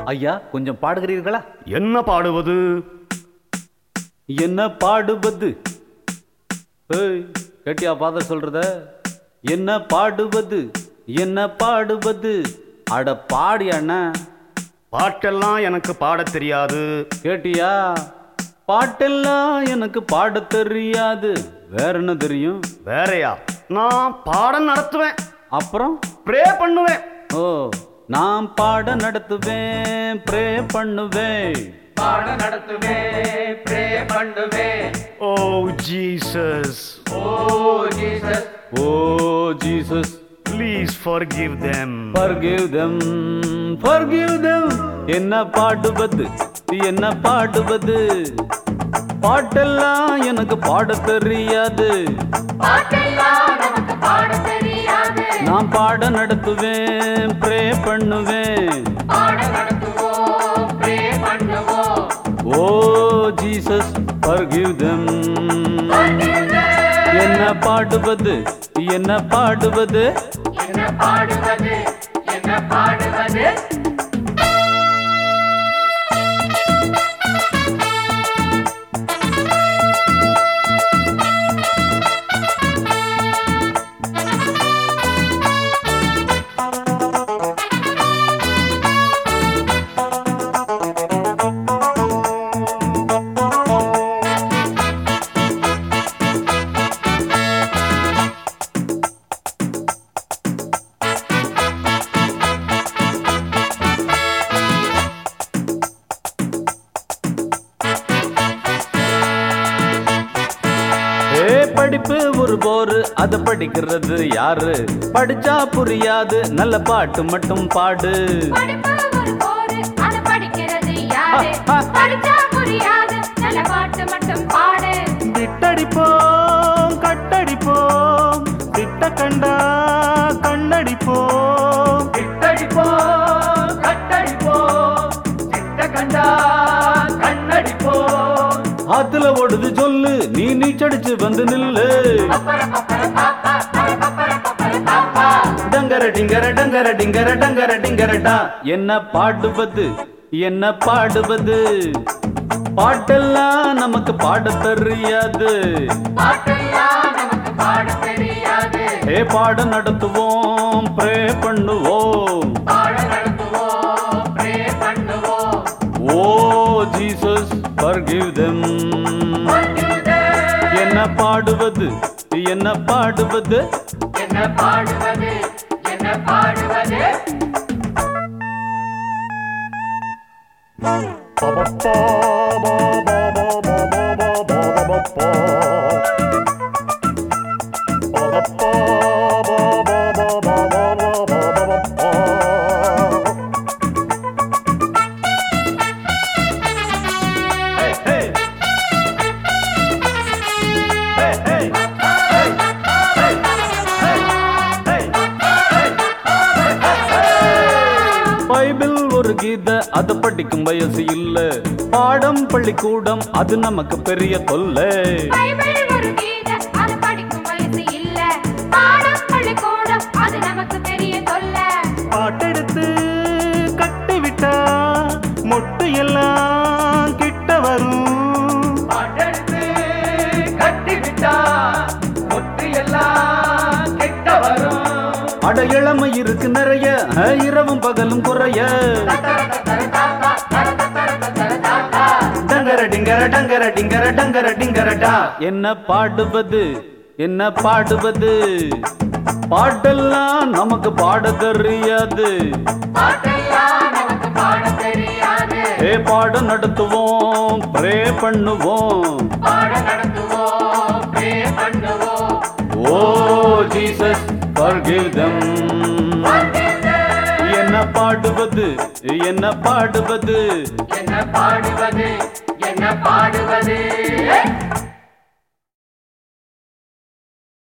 ஐயா கொஞ்சம் பாடுகிறீர்களா என்ன பாடுவது என்ன பாடுவது ஏய் கேட்டியா ஃபாதர் சொல்றத என்ன பாடுவது என்ன பாடுவது அட பாடி அண்ணா பாட்டெல்லாம் எனக்கு பாடத் தெரியாது கேட்டியா பாட்டெல்லாம் எனக்கு பாடத் தெரியாது வேற என்ன தெரியும் வேறயா நான் பாடம் நடத்துவேன் அப்புறம் ப்ரே பண்ணுவேன் ஓ நான் பாட நடத்துவேன் ப்ரே பண்ணுவேன் பாட நடத்துவேன் ப்ரே பண்ணுவேன் O Jesus O Jesus O Jesus please forgive them forgive them forgive them என்ன பாடுவது என்ன பாடுவது பாட்டெல்லாம் எனக்கு பாடத் தெரியாது பாட்டெல்லாம் நமக்கு பாட தெரியாது நான் பாட நடத்துவேன் ப்ரே பண்ணுவேன் பாட நடத்துவோம் ப்ரே பண்ணுவோம் O Jesus forgive them Forgive them. என்ன பாடுவது என்ன பாடுவது என்ன பாடுவது என்ன பாடுவது ஏ படிப்பு ஒரு போரு அத படிக்கிறது யாரு படிச்சா புரியாது நல்ல பாட்டு மட்டும் பாடு படிப்பு ஒரு போரு அது படிக்கிறது யாரு படிச்சா புரியாது நல்ல பாட்டு மட்டும் பாடு திட்டடிப்போம் கட்டடிப்போம் திட்ட கண்டா கண்ணடிப்போம் திட்டடிப்போம் கட்டடிப்போம் திட்ட கண்டா கண்ணடிப்போம் ஆத்துல ஓடுது சொல்லு நீ நீச்சடிச்சு வந்து நில்லு டங்கர டிங்கர டங்கர டிங்கர டங்கர டிங்கரடா என்ன பாடுவது என்ன பாடுவது பாட்டெல்லாம் நமக்கு பாட தெரியாது பாட்டெல்லாம் நமக்கு பாட தெரியாது ஏ பாட நடத்துவோம் ப்ரே பண்ணுவோம் பாட நடத்துவோம் ப்ரே பண்ணுவோம் O Jesus forgive them Forgive them. என்ன பாடுவது என்ன பாடுவது என்ன பாடுவது என்ன பாடுவது Hey, hey. Hey, hey. Bible ஒரு கீத அது படிக்கும் வயசு இல்ல பாடம் பள்ளிக்கூடம் அது நமக்கு பெரிய தொல்லை பைபிள் ஒரு கீதை அது படிக்கும் வயசு இல்ல பாடம் பள்ளிக்கூடம் அது நமக்கு பெரிய தொல்லை பாட்டெடுத்து கட்டி விட்டா மொட்டு எல்லாம் கிட்ட வரும் பாட்டெடுத்து கட்டி விட்டா முத்து எல்லாம் கிட்ட வரும் அட இளமை இருக்கு நிறைய அஹ், இரவும் பகலும் குறைய டங்கர டிங்கர டங்கர டிங்கர டங்கர டிங்கரடா என்ன பாடுவது என்ன பாடுவது பாட்டெல்லாம் நமக்கு பாட தெரியாது பாட்டெல்லாம் நமக்கு பாட தெரியாது ஏ பாட நடத்துவோம் ப்ரே பண்ணுவோம் பாட நடத்துவோம் ப்ரே பண்ணுவோம் O Jesus forgive them Forgive them. என்ன பாடுவது என்ன பாடுவது என்ன பாடுவது என்ன பாடுவது